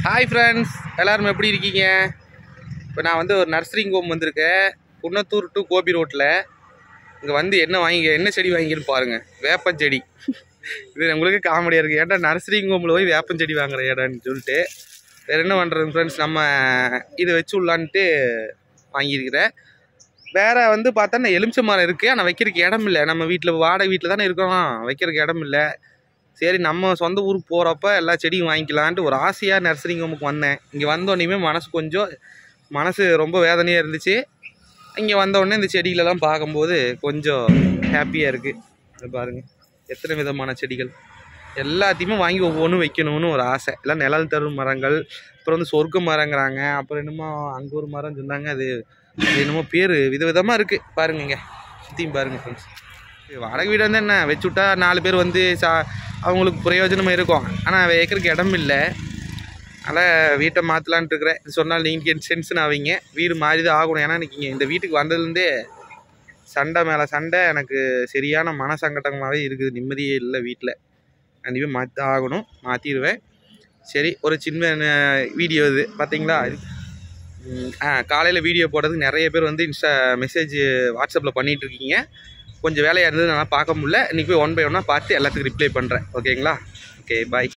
hi friends எல்லாரும் எப்படி இருக்கீங்க இப்போ நான் வந்து ஒரு நர்சரிங் ஹோம் வந்திருக்கேன் குன்னத்தூர் டு கோபி ரோட்டில் இங்கே வந்து என்ன வாங்கி என்ன செடி வாங்கின்னு பாருங்கள் வேப்பஞ்செடி இது உங்களுக்கு காமெடியாக இருக்குது ஏன்டா நர்சரிங் ஹோமில் போய் வேப்பஞ்செடி வாங்குற இடம்னு சொல்லிட்டு வேறு என்ன பண்ணுறது ஃப்ரெண்ட்ஸ் நம்ம இதை வச்சு உள்ளான்ட்டு வாங்கியிருக்கிறேன் வேற வந்து பார்த்தோன்னா எலுமிச்சை மரம் இருக்குது ஆனால் வைக்கிறதுக்கு இடம் இல்லை நம்ம வீட்டில் வாடகை வீட்டில் தானே இருக்கோம் வைக்கிறதுக்கு இடம் இல்லை சரி நம்ம சொந்த ஊருக்கு போகிறப்ப எல்லா செடியும் வாங்கிக்கலான்ட்டு ஒரு ஆசையாக நர்சரிங் ஹோமுக்கு வந்தேன் இங்கே வந்தோடனே மனசு கொஞ்சம் மனசு ரொம்ப வேதனையாக இருந்துச்சு இங்கே வந்தோடனே இந்த செடிகளெல்லாம் பார்க்கும்போது கொஞ்சம் ஹாப்பியாக இருக்குது இதை பாருங்கள் எத்தனை விதமான செடிகள் எல்லாத்தையுமே வாங்கி ஒவ்வொன்றும் வைக்கணும்னு ஒரு ஆசை எல்லாம் நிழல் தரும் மரங்கள் அப்புறம் வந்து சொர்க்க மரங்கிறாங்க அப்புறம் என்னமோ அங்கே ஒரு மரம் சொன்னாங்க அது அது என்னமோ பேர் விதவிதமாக இருக்குது பாருங்கங்க சுற்றியும் பாருங்கள் ஃப்ரெண்ட்ஸ் வாடகை வீடு வந்து என்ன வச்சு விட்டா நாலு பேர் வந்து சா அவங்களுக்கு பிரயோஜனமாக இருக்கும் ஆனால் வைக்கிறதுக்கு இடம் இல்லை அதனால் வீட்டை மாற்றலான்ட்டு இருக்கிறேன் இது சொன்னால் நீங்கள் டென்ஷன் ஆவீங்க வீடு மாறி தான் ஆகணும் ஏன்னா எனக்கு இங்கே இந்த வீட்டுக்கு வந்ததுலேருந்தே சண்டை மேலே சண்டை எனக்கு சரியான மன சங்கடமாகவே இருக்குது நிம்மதியே இல்லை வீட்டில் கண்டிப்பாக மாற்றி ஆகணும் மாற்றிடுவேன் சரி ஒரு சின்ன வீடியோ இது பார்த்தீங்களா ம், ஆ காலையில் வீடியோ போடுறதுக்கு நிறைய பேர் வந்து இன்ஸ்டா மெசேஜ் வாட்ஸ்அப்பில் பண்ணிகிட்டு இருக்கீங்க கொஞ்சம் வேலையாக இருந்தது நான் பார்க்க முடியல இன்றைக்கி போய் ஒன் பை ஒன்னாக பார்த்து எல்லாத்துக்கும் ரிப்ளை பண்ணுறேன் ஓகேங்களா ஓகே பாய்